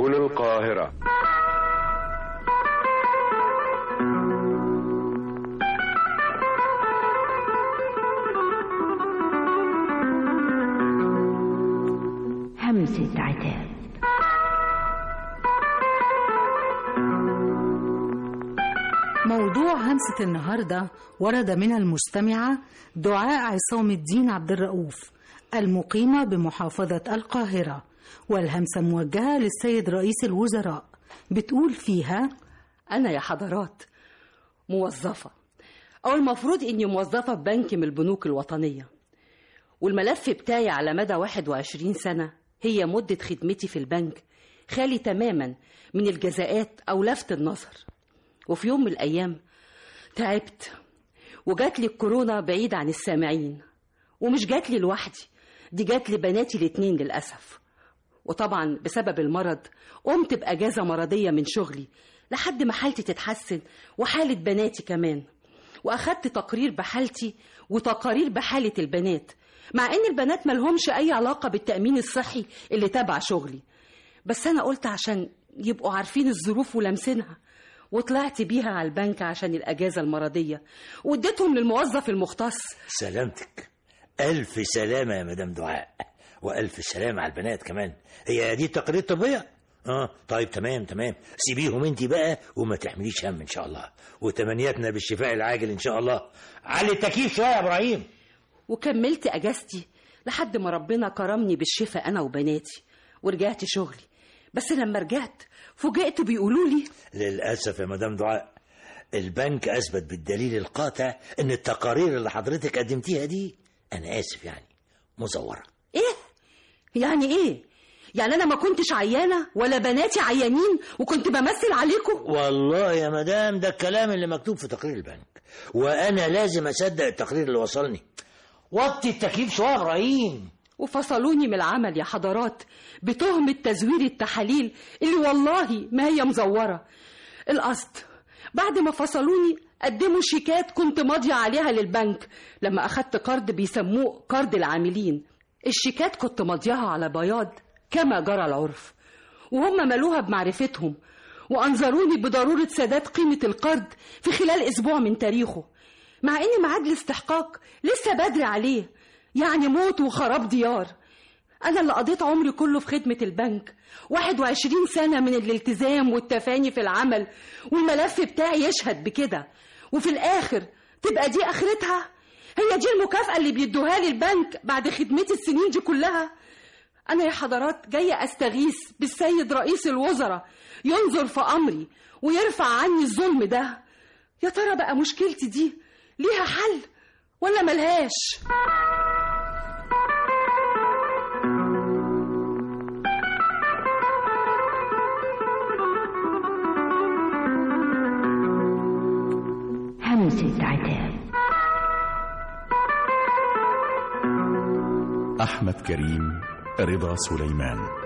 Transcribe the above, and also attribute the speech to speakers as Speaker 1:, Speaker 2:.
Speaker 1: سبل القاهرة
Speaker 2: همسة عتاب
Speaker 3: موضوع همسة النهاردة ورد من المستمعة دعاء عصام الدين عبد الرؤوف المقيمة بمحافظة القاهرة والهمسة موجهة للسيد رئيس الوزراء بتقول فيها
Speaker 4: أنا يا حضرات موظفة أو المفروض إني موظفة في بنك من البنوك الوطنية والملف بتاعي على مدى 21 سنة هي مدة خدمتي في البنك خالي تماما من الجزاءات أو لفت النظر وفي يوم من الأيام تعبت وجات لي الكورونا بعيد عن السامعين ومش جات لي لوحدي دي جات لي بناتي الاتنين للأسف وطبعا بسبب المرض قمت بأجازة مرضية من شغلي لحد ما حالتي تتحسن وحالة بناتي كمان وأخدت تقرير بحالتي وتقارير بحالة البنات مع إن البنات ملهمش أي علاقة بالتأمين الصحي اللي تبع شغلي بس أنا قلت عشان يبقوا عارفين الظروف ولمسينها وطلعت بيها على البنك عشان الأجازة المرضية واديتهم للموظف المختص
Speaker 5: سلامتك ألف سلامة يا مدام دعاء وألف سلامة على البنات كمان هي دي تقارير طبية اه طيب تمام تمام سيبيهم انت بقى وما تحمليش هم ان شاء الله وتمنياتنا بالشفاء العاجل ان شاء الله علي التكييف شويه يا ابراهيم
Speaker 4: وكملت أجازتي لحد ما ربنا كرمني بالشفاء أنا وبناتي ورجعت شغلي بس لما رجعت فوجئت بيقولوا لي
Speaker 5: للاسف يا مدام دعاء البنك اثبت بالدليل القاطع ان التقارير اللي حضرتك قدمتيها دي انا اسف يعني مزوره
Speaker 4: ايه يعني ايه يعني انا ما كنتش عيانه ولا بناتي عيانين وكنت بمثل عليكم
Speaker 5: والله يا مدام ده الكلام اللي مكتوب في تقرير البنك وانا لازم اصدق التقرير اللي وصلني وطي التكييف شويه يا ابراهيم
Speaker 4: وفصلوني من العمل يا حضرات بتهمة تزوير التحاليل اللي والله ما هي مزورة القصد بعد ما فصلوني قدموا شيكات كنت ماضية عليها للبنك لما أخدت قرض بيسموه قرض العاملين الشيكات كنت ماضياها على بياض كما جرى العرف وهم ملوها بمعرفتهم وأنظروني بضرورة سداد قيمة القرض في خلال أسبوع من تاريخه مع إن ميعاد الاستحقاق لسه بدري عليه يعني موت وخراب ديار أنا اللي قضيت عمري كله في خدمة البنك 21 سنة من الالتزام والتفاني في العمل والملف بتاعي يشهد بكده وفي الآخر تبقى دي آخرتها هي دي المكافأة اللي بيدوها لي البنك بعد خدمتي السنين دي كلها أنا يا حضرات جاية أستغيث بالسيد رئيس الوزراء ينظر في أمري ويرفع عني الظلم ده يا ترى بقى مشكلتي دي ليها حل ولا ملهاش
Speaker 2: همسة عتاب
Speaker 6: أحمد كريم رضا سليمان